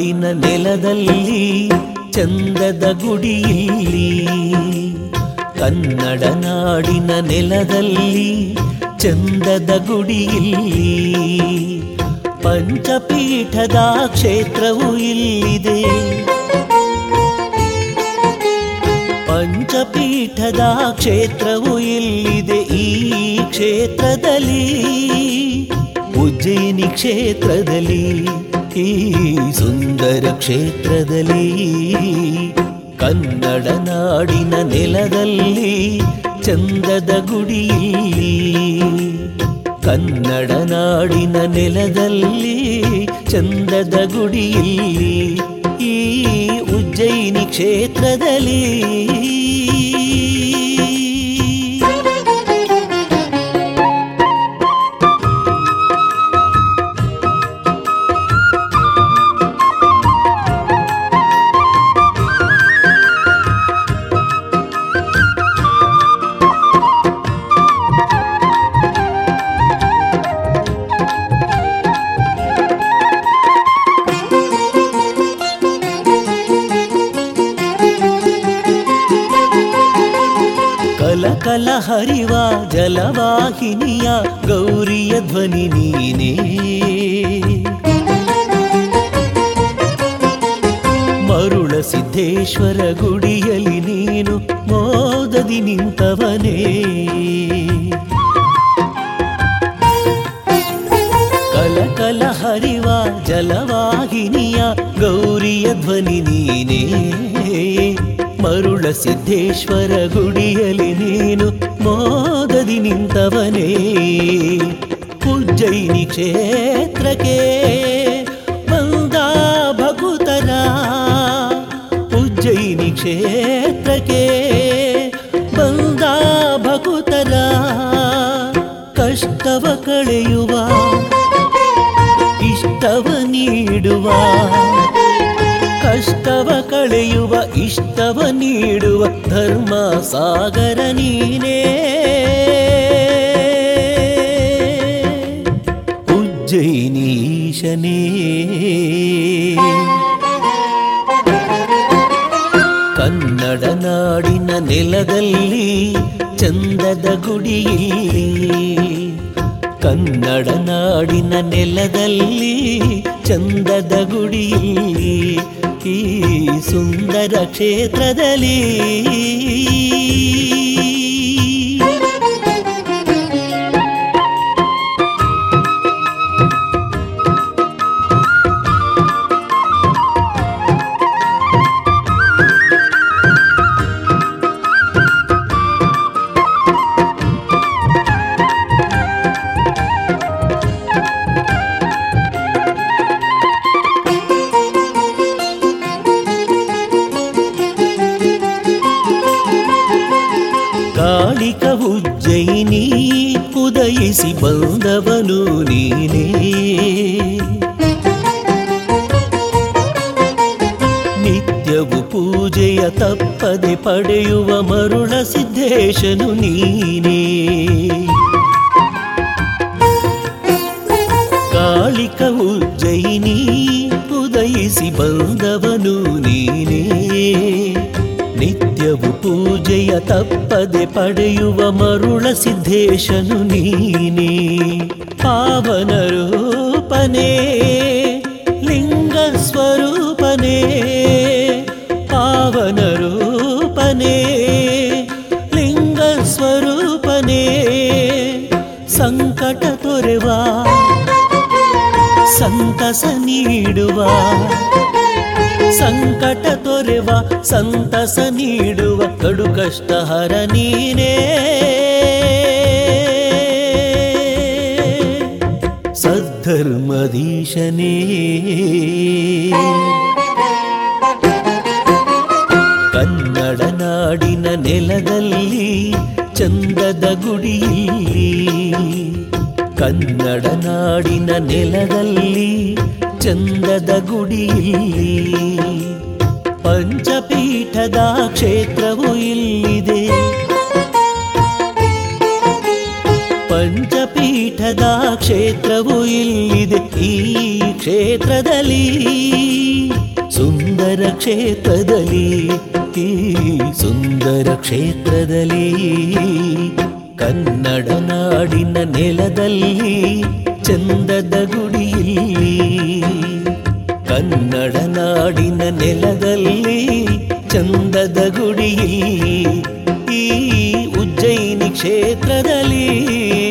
ನಾಡಿನ ನೆಲದಲ್ಲಿ ಚಂದದ ಗುಡಿಯಲ್ಲಿ ಕನ್ನಡ ನಾಡಿನ ನೆಲದಲ್ಲಿ ಚಂದದ ಗುಡಿಯಲ್ಲಿ ಪಂಚಪೀಠದ ಕ್ಷೇತ್ರವು ಇಲ್ಲಿದೆ ಪಂಚಪೀಠದ ಕ್ಷೇತ್ರವು ಇಲ್ಲಿದೆ ಈ ಕ್ಷೇತ್ರದಲ್ಲಿ ಉಜ್ಜಯಿನಿ ಕ್ಷೇತ್ರದಲ್ಲಿ ಈ ಸುಂದರ ಕ್ಷೇತ್ರದಲ್ಲಿ ಕನ್ನಡ ನಾಡಿನ ನೆಲದಲ್ಲಿ ಚಂದದ ಗುಡಿಯಲ್ಲಿ ಕನ್ನಡ ನಾಡಿನ ನೆಲದಲ್ಲಿ ಚಂದದ ಗುಡಿಯಲ್ಲಿ ಈ ಉಜ್ಜಯಿನಿ ಕ್ಷೇತ್ರದಲ್ಲಿ ಕಲ ಕಲ ಹರಿವ ಜಲವಾಹಿನಿಯ ಗೌರಿಯ ಧ್ವನಿ ನೀನೇ ಮರುಳ ಸಿದ್ದೇಶ್ವರ ಗುಡಿಯಲ್ಲಿ ನೀನು ಮೋದದಿ ನಿಂತವನೇ ಕಲ ಕಲ ಹರಿವ ಜಲವಾಹಿನಿಯ ಗೌರಿಯ ಧ್ವನಿ ನೀನೇ ಮರುಳ ಸಿದ್ದೇಶ್ವರ ಗುಡಿಯಲ್ಲಿ ನೀನು ಮೋದದಿ ನಿಂತವನೇ ಉಜ್ಜಯಿನಿ ಕ್ಷೇತ್ರಕ್ಕೆ ಬಂದ ಭಗುತರ ಉಜ್ಜಯಿನಿ ಕ್ಷೇತ್ರಕ್ಕೆ ಬಂದ ಭಗುತರ ಕಷ್ಟವ ಕಳೆಯುವ ಇಷ್ಟವ ನೀಡುವ ಕಷ್ಟವ ಕಳೆಯುವ ಇಷ್ಟವ ನೀಡುವ ಧರ್ಮ ಸಾಗರ ನೀನೇ ಉಜ್ಜಯಿನೀಶನೇ ಕನ್ನಡ ನಾಡಿನ ನೆಲದಲ್ಲಿ ಚಂದದ ಗುಡಿಯಲ್ಲಿ ಕನ್ನಡ ನಾಡಿನ ನೆಲದಲ್ಲಿ ಚಂದದ ಗುಡಿಯಲ್ಲಿ ಈ ಸುಂದರ ಕ್ಷೇತ್ರದಲ್ಲಿ ಕಾಳಿಕ ಉಜ್ಜಯಿನಿ ಉದಯಿಸಿ ಬಂದವನು ನೀನೇ ನಿತ್ಯವು ಪೂಜೆಯ ತಪ್ಪದೆ ಪಡೆಯುವ ಮರುಳ ಸಿದ್ದೇಶನು ನೀನೇ ಕಾಳಿಕ ಉಜ್ಜಯಿನಿ ಉದಯಿಸಿ ಬಂದವನು ನೀನೇ ನಿತ್ಯವು ಪೂಜೆಯ ತಪ್ಪದೆ ಪಡೆಯುವ ಮರುಳ ಸಿದ್ದೇಶನು ನೀನೇ ಪಾವನ ರೂಪನೇ ಲಿಂಗ ಸ್ವರೂಪನೇ ಪಾವನ ರೂಪನೇ ಲಿಂಗ ಸ್ವರೂಪನೇ ಸಂಕಟ ತೊರೆವ ಸಂತಸ ನೀಡುವ ಸಂಕಟ ತೊರೆವ ಸಂತಸ ನೀಡುವ ಕಡು ಕಷ್ಟ ಹರ ನೀನೇ ಸದ್ಧರ್ಮದೀಶನೇ ಕನ್ನಡ ನಾಡಿನ ನೆಲದಲ್ಲಿ ಚಂದದ ಗುಡಿಯಲ್ಲಿ ಕನ್ನಡ ನಾಡಿನ ನೆಲದಲ್ಲಿ ಚಂದದ ಗುಡಿಯಲ್ಲಿ ಪಂಚಪೀಠದ ಕ್ಷೇತ್ರವು ಇಲ್ಲಿದೆ ಪಂಚ ಪಂಚಪೀಠದ ಕ್ಷೇತ್ರವು ಇಲ್ಲಿದೆ ಈ ಕ್ಷೇತ್ರದಲ್ಲಿ ಸುಂದರ ಕ್ಷೇತ್ರದಲ್ಲಿ ಈ ಸುಂದರ ಕ್ಷೇತ್ರದಲ್ಲಿ ಕನ್ನಡ ನಾಡಿನ ನೆಲದಲ್ಲಿ ಚಂದದ ಗುಡಿಯಲ್ಲಿ ಕನ್ನಡ ನಾಡಿನ ನೆಲದಲ್ಲಿ ಚಂದದ ಗುಡಿಯಲ್ಲಿ ಈ ಉಜ್ಜಯಿನಿ ಕ್ಷೇತ್ರದಲ್ಲಿ